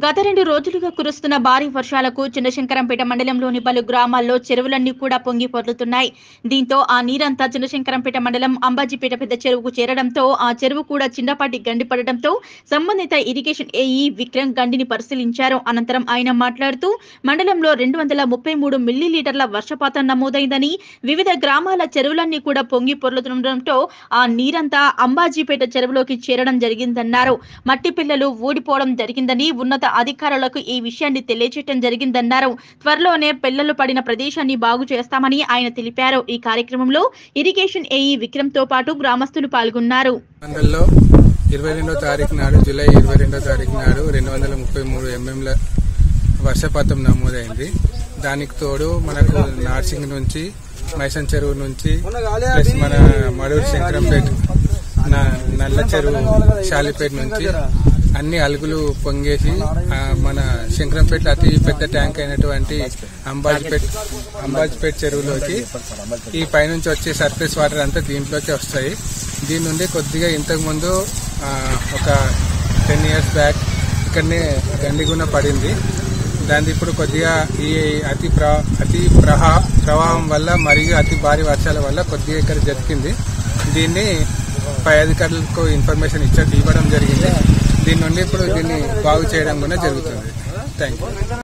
గత రెండు రోజులుగా కురుస్తున్న భారీ వర్షాలకు చిన్నశంకరంపేట మండలంలోని పలు గ్రామాల్లో చెరువులన్నీ కూడా పొంగి పొర్లుతున్నాయి దీంతో ఆ నీరంతా చిన్నశంకరంపేట మండలం అంబాజీపేట పెద్ద చెరువుకు చేరడంతో ఆ చెరువు కూడా చిన్నపాటి గండి పడడంతో సంబంధిత ఇరిగేషన్ ఏఈ విక్రమ్ గండిని పరిశీలించారు అనంతరం ఆయన మాట్లాడుతూ మండలంలో రెండు వందల ముప్పై మూడు మిల్లీలీటర్ల వర్షపాతం నమోదైందని వివిధ గ్రామాల చెరువులన్నీ కూడా పొంగి పొర్లుతుండటంతో ఆ నీరంతా అంబాజీపేట చెరువులోకి చేరడం జరిగిందన్నారు మట్టి పిల్లలు ఊడిపోవడం జరిగిందని ఉన్నత అధికారులకు ఈ విషయాన్ని తెలియజేయడం జరిగిందన్నారు త్వరలోనే పిల్లలు పడిన ప్రదేశాన్ని బాగు చేస్తామని ఆయన తెలిపారు ఈ కార్యక్రమంలో ఇరిగేషన్ ఏఈ విక్రమ్ తో పాటు గ్రామస్తులు పాల్గొన్నారు మండల్లో ఇరవై రెండో తారీఖు నాడు జూలై ఇరవై రెండో తారీఖు నాడు రెండు వందల ముప్పై మూడు ఎంఎంల వర్షపాతం నమోదైంది దానికి తోడు మనకు నార్సింగ్ నుంచి మైసన్ చెరువు నుంచి ప్లస్ మన మడూరు శంకరంపేట నా- నల్ల చెరువు షాలిపేట నుంచి అన్ని అలుగులు పొంగేసి ఆ, మన శంకరంపేట అతి పెద్ద ట్యాంక్ అయినటువంటి అంబాజీపేట అంబాజీపేట చెరువులోకి ఈ పైనుంచి వచ్చే సర్ఫేస్ వాటర్ అంతా దీంట్లోకి వస్తాయి దీని నుండి కొద్దిగా ఇంతకు ముందు ఆ, ఒక టెన్ ఇయర్స్ బ్యాక్ ఇక్కడనే గండిగున పడింది దాని ఇప్పుడు కొద్దిగా ఈ అతి ప్ర అతి ప్రహా ప్రవాహం వల్ల మరియు అతి భారీ వర్షాల వల్ల కొద్దిగా ఇక్కడ జరిగింది దీన్ని పై అధికారులకు ఇన్ఫర్మేషన్ ఇచ్చ ఇవ్వడం జరిగింది దీని నుండి ఇప్పుడు దీన్ని బాగు చేయడం కూడా జరుగుతుంది థ్యాంక్ యూ